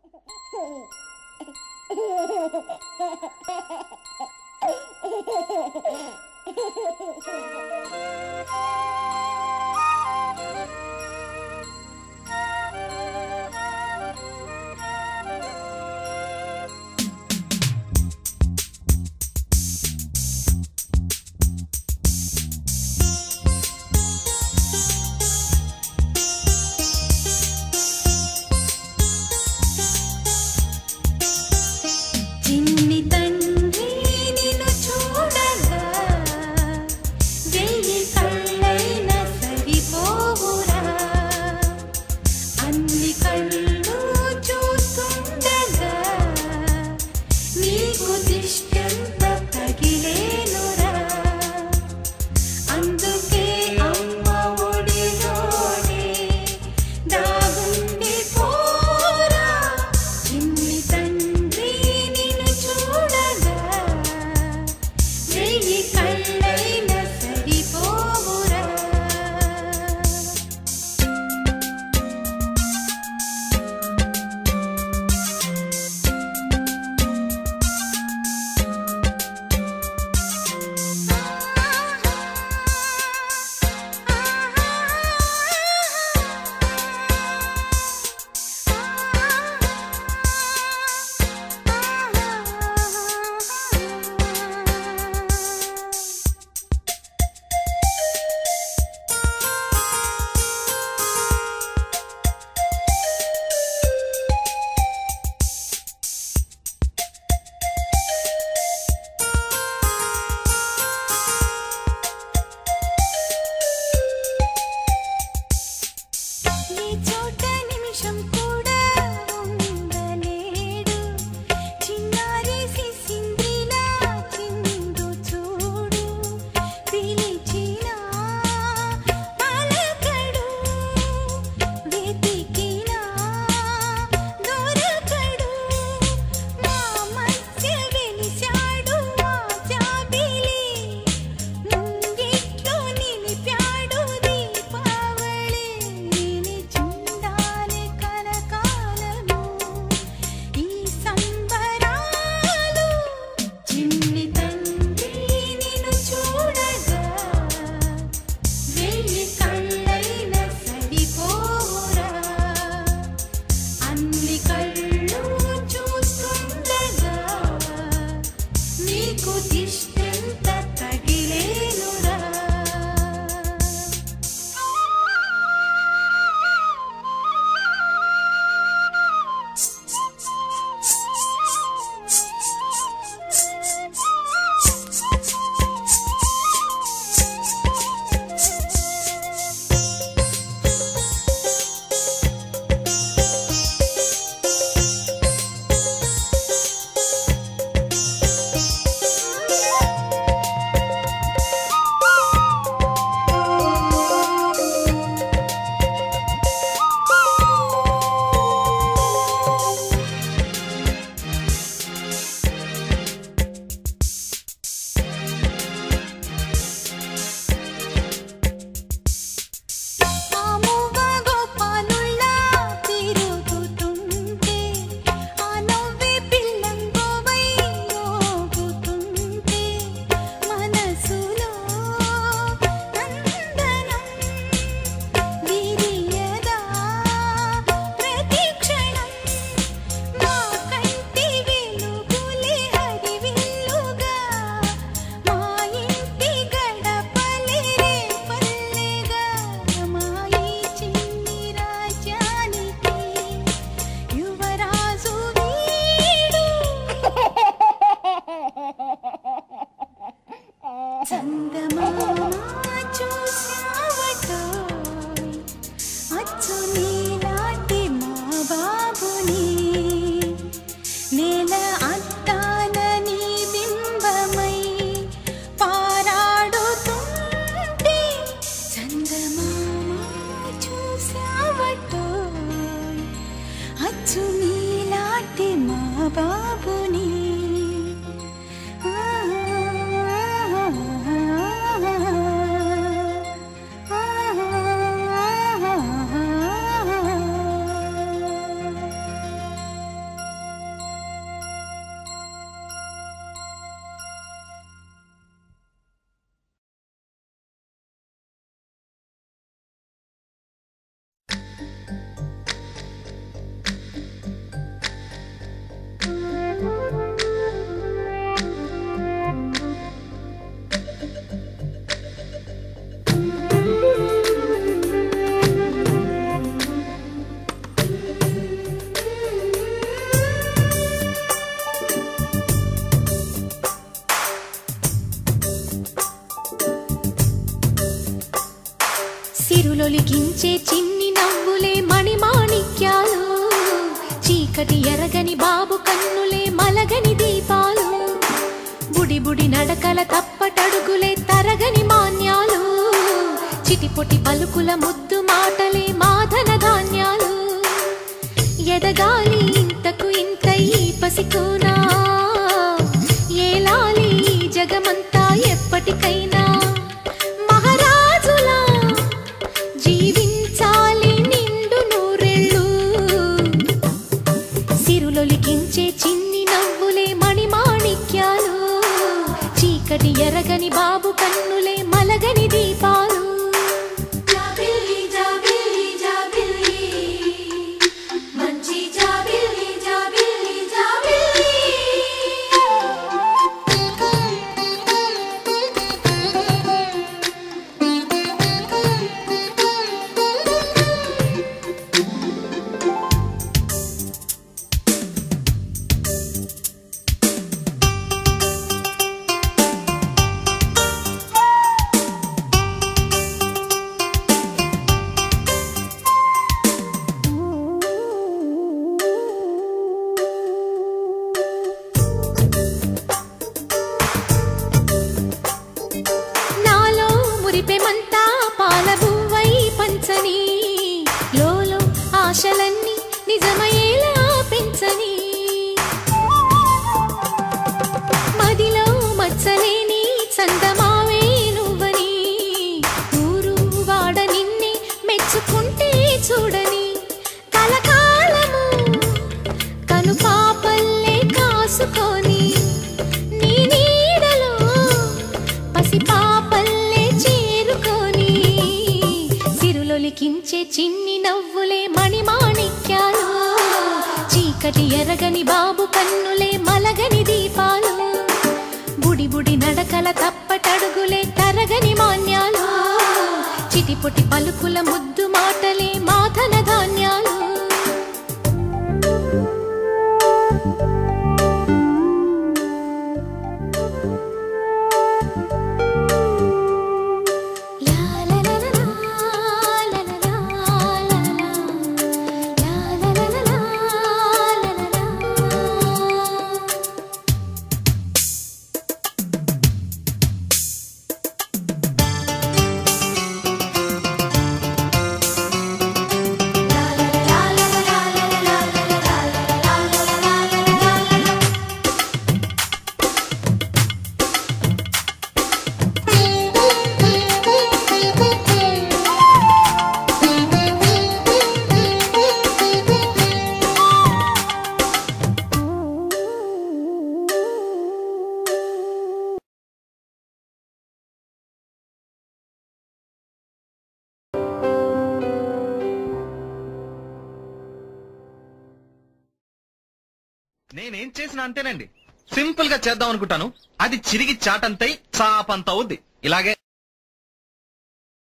చిన్ని తండ్రి నిన్ను చూడగా వెయ్యి కళ్ళైన సరిపోవురా అన్ని కళ్ళు చూస్తుండగా నీకు దిష్టంత తగిలేనురా అందుకే అమ్మ ఒడిలోనే దాగుండి పోరా చిన్ని తండ్రి నిన్ను చూడగా వెయ్యి కళ్ళైన సరిపోవురా ఈ చోట నిమిషం కూడా ఉండలేడు చిన్నారి సిసింద్రిలా చిందు చూడు పిలిచినా పలకడు వెతికినా దొరకడు మా మధ్య వెలిశాడు ఆ జాబిలి ముంగిట్లో నిలిపాడు దీపావళి నిలిచుండాలి కలకాలము ఈ సంబరాలు చిన్ని తండ్రి నిన్ను చూడగా వెయ్యి కళ్ళైన సరిపోరా అన్ని కళ్ళు చూస్తుండగా నీకు దిష్టంత తగిలేనురా ఆముగా గోపాలుల్లా తిరుగుతుంటే ఆ నవ్వే పిల్లంగోవై మోగుతుంటే మనసులో నందనం విరియదా ప్రతి క్షణం మా కంటి వెలుగులే హరివిల్లుగా మా ఇంటి గడపలే రేపల్లెగా మా ఈ చిన్ని రాజ్యానికి యువరాజు వీడు చందమామ చూశావటోయ్ అచ్చు నీలాంటి మా బాబుని నేల అద్దాల నీ బింబమై పారాడుతుంటే చందమామ చూశావటోయ్ అచ్చు నీలాంటి మా బాబుని చీకటి ఎరగని బాబు కన్నులే మలగని దీపాలు బుడి బుడి నడకల తప్పటడుగులే తరగని మాన్యాలు చిటిపొటి పలుకుల ముద్దు మాటలే మాధన ధాన్యాలు ఎదగాలి ఇంతకు ఇంత ఈ పసికోనా ఏలాలి ఈ జగమంతా ఎప్పటికైనా మహారాజులా జీవించాలి నిండు నూరెళ్ళు సిరులొలికించే చిన్ని నవ్వులే మణిమాణిక్యాలు చీకటి ఎరగని బాబు కన్నులే మలగని దీపాలు జాబిల్లి జాబిల్లి జాబిల్లి మంచి జాబిల్లి జాబిల్లి జాబిల్లి నాలో మురిపెమంతా పాల బువ్వై పంచని లోలో ఆశలన్నీ నిజమయ్యేలా పెంచని మదిలో మచ్చలేని చందమావే నువ్వని ఊరు వాడ నిన్నే మెచ్చుకుంటే చూడని కలకాలము కను పాపల్లే కాసుకొని నీ నీడలో పసి పాపల్లే చేరుకొని సిరులొలికించే చిన్ని నవ్వులే మణిమాణిక్యాలు చీకటి ఎరగని బాబు కన్నులే మలగని దీపాలు బుడి బుడి నడకల తప్పటడుగులే తరగని మాన్యాలు చిటిపొటి పలుకుల ముద్దు మాటలే మాధన ధాన్యాలు లా లా లా లా లా లా లా లా లా లా లా లా లా లా నేనేం చేసినా అంతేనండి సింపుల్ గా చేద్దాం అనుకుంటాను అది చిరిగి చాటంతై చాపంత అవుద్ది ఇలాగే